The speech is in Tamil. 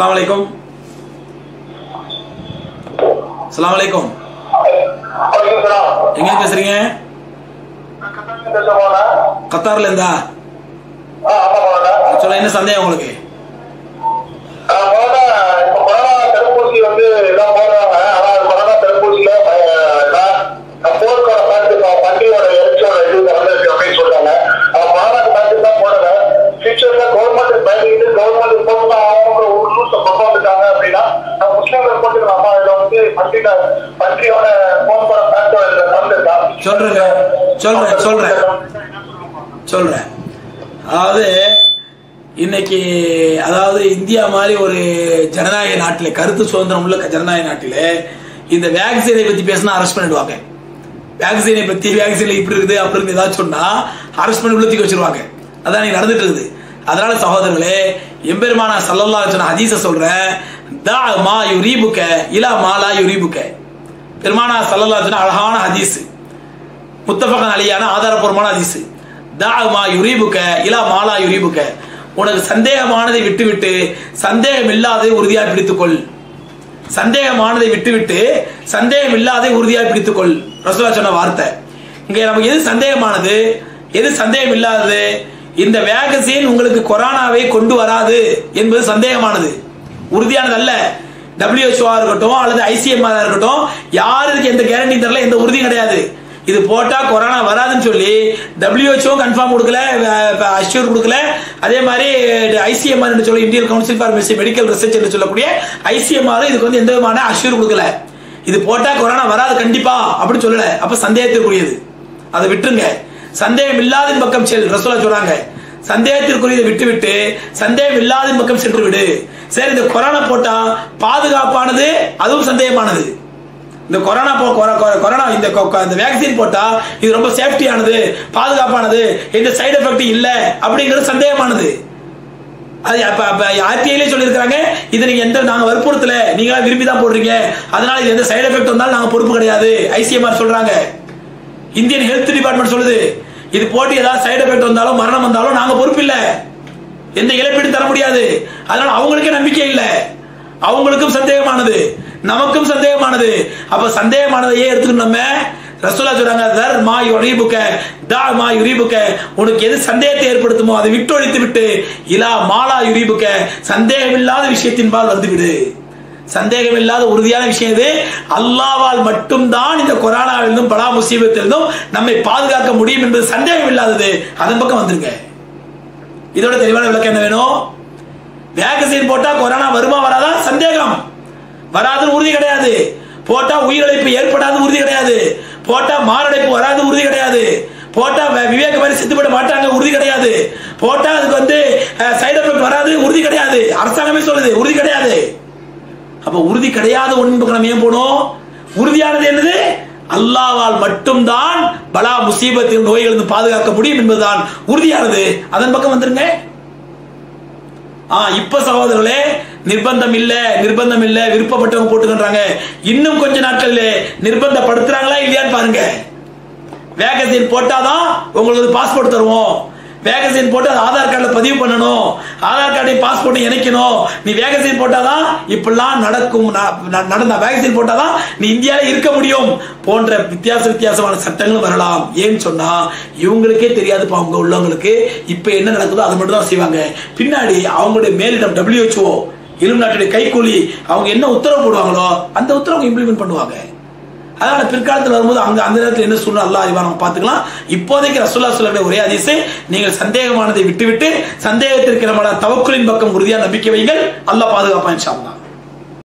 அஸ்ஸலாமு அலைக்கும் அஸ்ஸலாமு அலைக்கும் எங்க பேசுறீங்க கத்தார்ல இருந்தா சொல்ல என்ன சந்தேகம் உங்களுக்கு தடுப்பூசி வந்து எல்லாம் போடுறாங்க ஆனா அது கொரோனா தடுப்பூசியில போர்க்கோட பார்த்து பண்டிகையோட எரிச்சோட இது வந்து அப்படின்னு சொல்றாங்க ஆனா கொரோனாக்கு பார்த்து தான் போடல ஃபியூச்சர்ல கவர்மெண்ட் பயந்துட்டு கவர்மெண்ட் போட்டு அவங்க ஒரு ரூல்ஸை கொண்டு வந்துட்டாங்க அப்படின்னா நம்ம முஸ்லீம்கள் போட்டுக்கலாமா இதுல வந்து பண்டிகை பண்டிகையோட போர்க்கோட பார்த்து வந்துருக்கா சொல்றேங்க. சொல்றேன், சொல்றேன். சொல்றேன் அதாவது இன்னைக்கு அதாவது இந்தியா மாதிரி ஒரு ஜனநாயக நாட்டில் கருத்து சுதந்திரம் உள்ள ஜனநாயக நாட்டில் இந்த வேக்சினை பத்தி பேசினா அரெஸ்ட் பண்ணிடுவாங்க வேக்சினை பத்தி வேக்சின்ல இப்படி இருக்குது அப்படி இருந்து ஏதாவது சொன்னா அரெஸ்ட் பண்ணி உள்ளத்துக்கு வச்சிருவாங்க அதான் இன்னைக்கு நடந்துட்டு இருக்குது அதனால சகோதரர்களே எம்பெருமானா சல்லல்லா சொன்ன ஹதீஸ சொல்றேன் தா மா யுரீபுக்க இலா மாலா யுரீபுக்க பெருமானா சல்லல்லா சொன்ன அழகான ஹதீஸ் முத்தபகன் அலியான ஆதாரப்பூர்வமான ஹதீஸ் தா மா யுரீபுக்க இலா மாலா யுரீபுக்க உனக்கு சந்தேகமானதை விட்டுவிட்டு சந்தேகம் இல்லாததை உறுதியாக பிடித்துக்கொள் சந்தேகமானதை விட்டுவிட்டு சந்தேகம் இல்லாதை உறுதியாக பிடித்துக்கொள் ரசூலா சொன்ன வார்த்தை இங்க நமக்கு எது சந்தேகமானது எது சந்தேகம் இல்லாதது இந்த வேகசின் உங்களுக்கு கொரோனாவை கொண்டு வராது என்பது சந்தேகமானது உறுதியானது அல்ல WHO ஆ இருக்கட்டும் அல்லது ஐசிஎம்ஆர் இருக்கட்டும் யாரு இதுக்கு எந்த கேரண்டி தரல எந்த உறுதியும் கிடையாது இது போட்டா கொரோனா வராதுன்னு சொல்லி WHO கன்ஃபார்ம் கொடுக்கல அஷ்யூர் கொடுக்கல அதே மாதிரி ஐசிஎம்ஆர் சொல்லி Indian council for medical research என்று சொல்லக்கூடிய ஐசிஎம்ஆர் இதுக்கு வந்து எந்த விதமான அஷ்யூர் கொடுக்கல இது போட்டா கொரோனா வராது கண்டிப்பா அப்படின்னு சொல்லல அப்ப சந்தேகத்திற்குரியது அதை விட்டுருங்க சந்தேகம் இல்லாத பக்கம் செல் ரசோலா சொல்றாங்க சந்தேகத்திற்குரியதை விட்டுவிட்டு சந்தேகம் இல்லாத பக்கம் சென்று விடு சரி இந்த கொரோனா போட்டா பாதுகாப்பானது அதுவும் சந்தேகமானது இந்த கொரோனா போ கொர- கொர- கொரோனா இந்த கொ- கொ- இந்த வேக்சின் போட்டா இது ரொம்ப சேஃப்டியானது பாதுகாப்பானது எந்த சைடு எஃபெக்ட் இல்ல அப்படிங்கிறது சந்தேகமானது அது அப்ப அப்ப ஆர்டிஐலே சொல்லியிருக்காங்க இது நீங்க எந்த நாங்க வற்புறுத்தல நீங்களா விரும்பி தான் போடுறீங்க அதனால இது எந்த சைடு எஃபெக்ட் வந்தாலும் நாங்க பொறுப்பு கிடையாது ஐசிஎம்ஆர் சொல்றாங்க இந்தியன் ஹெல்த் டிபார்ட்மெண்ட் சொல்லுது இது போட்டு ஏதாவது சைடு எஃபெக்ட் வந்தாலும் மரணம் வந்தாலும் நாங்க பொறுப்பு இல்ல எந்த இழப்பீடு தர முடியாது அதனால அவங்களுக்கே நம்பிக்கை இல்ல அவங்களுக்கும் சந்தேகமானது நமக்கும் சந்தேகமானது அப்ப சந்தேகமானதையே எடுத்துக்கணும் நம்ம ரசூலா சொல்றாங்க தர் மா யுரீபுக்க தா மா யுரீபுக்க உனக்கு எது சந்தேகத்தை ஏற்படுத்துமோ அதை விட்டொழித்து விட்டு இலா மாலா யுரீபுக்க சந்தேகமில்லாத விஷயத்தின்பால் வந்துவிடு சந்தேகமில்லாத உறுதியான விஷயம் இது அல்லாவால் மட்டும்தான் இந்த கொரோனாவிலிருந்தும் பலா முசீபத்திலிருந்தும் நம்மை பாதுகாக்க முடியும் என்பது சந்தேகம் இல்லாதது அதன் பக்கம் வந்துருங்க இதோட தெளிவான விளக்கம் என்ன வேணும் வேக்சின் போட்டா கொரோனா வருமா வராதா சந்தேகம் வராதுன்னு உறுதி கிடையாது போட்டா உயிரிழப்பு ஏற்படாது உறுதி கிடையாது போட்டா மாரடைப்பு வராது உறுதி கிடையாது போட்டா வி- விவேக மாதிரி செத்துப்பட மாட்டாங்க உறுதி கிடையாது போட்டா அதுக்கு வந்து சைடு எஃபெக்ட் வராது உறுதி கிடையாது அரசாங்கமே சொல்லுது உறுதி கிடையாது அப்ப உறுதி கிடையாத ஒன்று நம்ம ஏன் போனோம் உறுதியானது என்னது அல்லாவால் மட்டும்தான் பலா முசீபத்தின் நோய்களிலிருந்து பாதுகாக்க முடியும் என்பதுதான் உறுதியானது அதன் பக்கம் வந்துருங்க ஆ இப்ப சகோதரர்களே நிர்பந்தம் இல்ல நிர்பந்தம் இல்ல விருப்பப்பட்டவங்க போட்டுக்கின்றாங்க இன்னும் கொஞ்ச நாட்கள்ல நிர்பந்தப்படுத்துறாங்களா இல்லையான்னு பாருங்க வேகசின் போட்டாதான் உங்களுக்கு பாஸ்போர்ட் தருவோம் வேகசின் போட்டு அது ஆதார் கார்டில் பதிவு பண்ணணும் ஆதார் கார்டையும் பாஸ்போர்ட்டையும் இணைக்கணும் நீ வேகசின் போட்டாதான் இப்படிலாம் நடக்கும் ந- ந- நடந்த வேகசின் போட்டாதான் நீ இந்தியாவில் இருக்க முடியும் போன்ற வித்தியாச வித்தியாசமான சட்டங்களும் வரலாம் ஏன்னு சொன்னா இவங்களுக்கே தெரியாதுப்பா அவங்க உள்ளவங்களுக்கு இப்ப என்ன நடக்குதோ அதை மட்டும் தான் செய்வாங்க பின்னாடி அவங்களுடைய மேலிடம் WHO இலும் நாட்டுடைய கைக்கூலி அவங்க என்ன உத்தரவு போடுவாங்களோ அந்த உத்தரவு இம்ப்ளிமெண்ட் பண்ணுவாங்க அதனால பிற்காலத்தில் வரும்போது அங்க அந்த நேரத்தில் என்ன சூழ்நிலை அல்லாஹ் அறிவா நம்ம பார்த்துக்கலாம் இப்போதைக்கு ரசூல்லா சொல்லக்கூடிய ஒரே அதிசை நீங்கள் சந்தேகமானதை விட்டுவிட்டு சந்தேகத்திற்கு நம்ம தவக்குலின் பக்கம் உறுதியாக நம்பிக்கை வைங்கள் அல்லாஹ் பாதுகாப்பான் இன்ஷா அல்லாஹ்